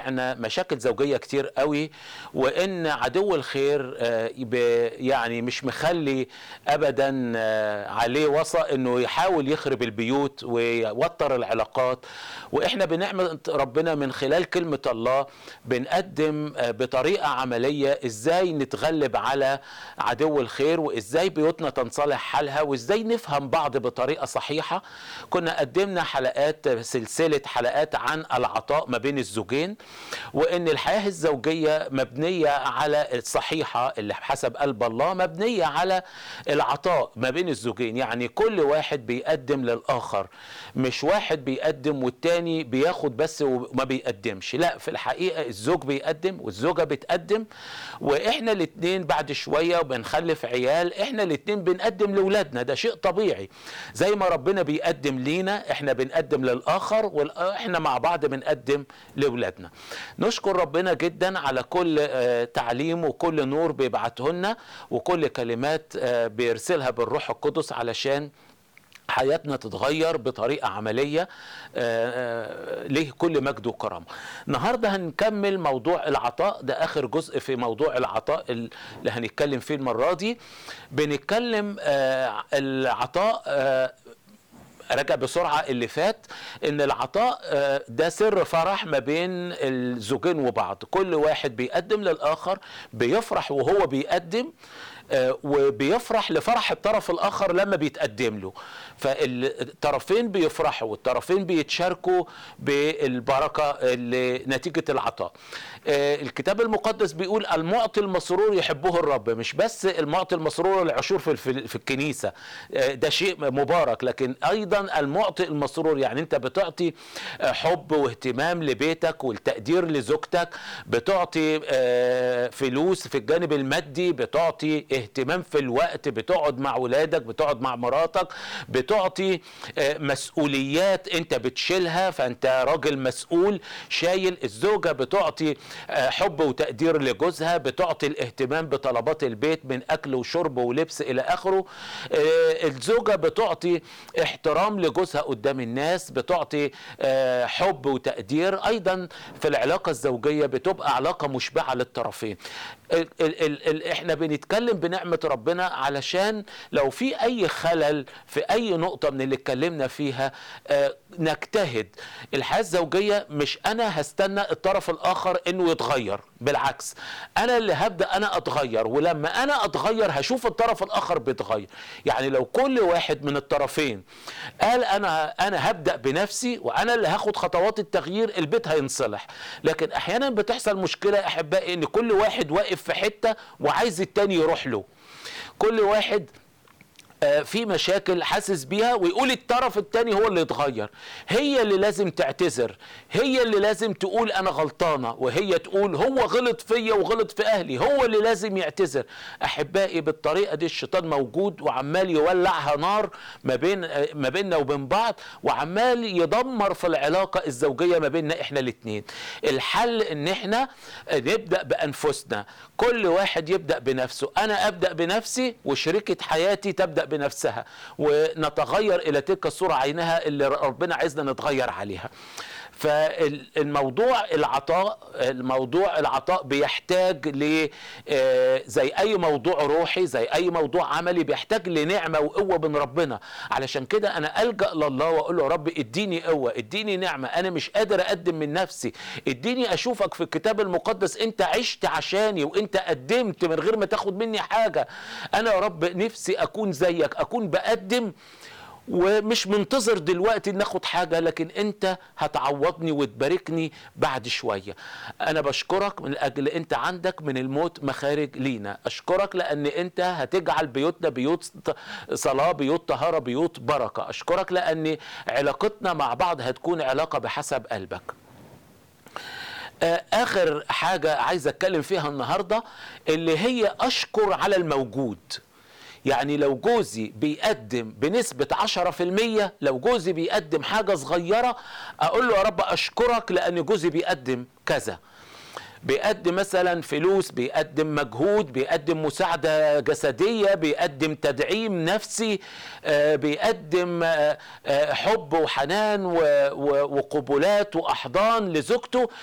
سمعنا مشاكل زوجيه كتير قوي وان عدو الخير آه، يب- يعني مش مخلي ابدا آه، عليه وصى انه يحاول يخرب البيوت ويوتر العلاقات واحنا بنعمه ربنا من خلال كلمه الله بنقدم آه، بطريقه عمليه ازاي نتغلب على عدو الخير وازاي بيوتنا تنصلح حالها وازاي نفهم بعض بطريقه صحيحه كنا قدمنا حلقات سلسله حلقات عن العطاء ما بين الزوجين وان الحياه الزوجيه مبنيه على الصحيحه اللي حسب قلب الله مبنيه على العطاء ما بين الزوجين يعني كل واحد بيقدم للاخر مش واحد بيقدم والتاني بياخد بس وما بيقدمش لا في الحقيقه الزوج بيقدم والزوجه بتقدم واحنا الاتنين بعد شويه وبنخلف عيال احنا الاتنين بنقدم لاولادنا ده شيء طبيعي زي ما ربنا بيقدم لينا احنا بنقدم للاخر واحنا مع بعض بنقدم لاولادنا نشكر ربنا جدا على كل آه، تعليم وكل نور بيبعته لنا وكل كلمات آه، بيرسلها بالروح القدس علشان حياتنا تتغير بطريقة عملية آه، آه، ليه كل مجد وكرامة النهاردة هنكمل موضوع العطاء ده آخر جزء في موضوع العطاء اللي هنتكلم فيه المرة دي بنتكلم آه، العطاء آه، راجع بسرعة اللي فات ان العطاء آه، ده سر فرح ما بين الزوجين وبعض كل واحد بيقدم للآخر بيفرح وهو بيقدم آه، وبيفرح لفرح الطرف الآخر لما بيتقدم له فالطرفين بيفرحوا والطرفين بيتشاركوا بالبركة اللي نتيجة العطاء آه، الكتاب المقدس بيقول المعطي المسرور يحبه الرب مش بس المعطي المسرور العشور في, في, في الكنيسة آه، ده شيء مبارك لكن أيضا المعطي المسرور يعني أنت بتعطي آه، حب واهتمام لبيتك والتقدير لزوجتك بتعطي آه، فلوس في الجانب المادي بتعطي اهتمام في الوقت بتقعد مع ولادك بتقعد مع مراتك بتعطي آه، مسؤوليات انت بتشيلها فانت راجل مسؤول شايل الزوجة بتعطي آه، حب وتقدير لجوزها بتعطي الاهتمام بطلبات البيت من اكل وشرب ولبس الى اخره آه، الزوجة بتعطي احترام لجوزها قدام الناس بتعطي آه، حب وتقدير ايضا في العلاقة الزوجية بتبقى علاقة مشبعة للطرفين ال ال ال ال احنا بنتكلم بنعمة ربنا علشان لو في اي خلل في اي نقطة من اللي اتكلمنا فيها آه نجتهد الحياة الزوجية مش انا هستنى الطرف الاخر انه يتغير بالعكس انا اللي هبدأ انا اتغير ولما انا اتغير هشوف الطرف الاخر بيتغير يعني لو كل واحد من الطرفين قال انا انا هبدأ بنفسي وانا اللي هاخد خطوات التغيير البيت هينصلح لكن احيانا بتحصل مشكلة يا احبائي ان كل واحد واقف في حتة وعايز التاني يروح له كل واحد آه، في مشاكل حاسس بيها ويقول الطرف التاني هو اللي يتغير هي اللي لازم تعتذر هي اللي لازم تقول انا غلطانة وهي تقول هو غلط فيا وغلط في اهلي هو اللي لازم يعتذر احبائي بالطريقة دي الشيطان موجود وعمال يولعها نار ما بين آه، ما بيننا وبين بعض وعمال يدمر في العلاقة الزوجية ما بيننا احنا الاتنين الحل ان احنا آه، نبدأ بانفسنا كل واحد يبدأ بنفسه انا ابدأ بنفسي وشريكة حياتي تبدأ بنفسها ونتغير الى تلك الصورة عينها اللي ربنا عايزنا نتغير عليها فالموضوع العطاء الموضوع العطاء بيحتاج ل آه، زي اي موضوع روحي زي اي موضوع عملي بيحتاج لنعمه وقوه من ربنا علشان كده انا الجا لله واقول له يا رب اديني قوه اديني نعمه انا مش قادر اقدم من نفسي اديني اشوفك في الكتاب المقدس انت عشت عشاني وانت قدمت من غير ما تاخد مني حاجه انا يا رب نفسي اكون زيك اكون بقدم ومش منتظر دلوقتي ان اخد حاجة لكن انت هتعوضني وتباركني بعد شوية انا بشكرك من اجل انت عندك من الموت مخارج لينا اشكرك لان انت هتجعل بيوتنا بيوت صلاة بيوت طهارة بيوت بركة اشكرك لان علاقتنا مع بعض هتكون علاقة بحسب قلبك آه، اخر حاجة عايز اتكلم فيها النهاردة اللي هي اشكر على الموجود يعني لو جوزي بيقدم بنسبة عشرة في المية لو جوزي بيقدم حاجة صغيرة أقول له يا رب أشكرك لأن جوزي بيقدم كذا بيقدم مثلا فلوس بيقدم مجهود بيقدم مساعدة جسدية بيقدم تدعيم نفسي آه، بيقدم آه، آه، حب وحنان و- و- وقبلات وأحضان لزوجته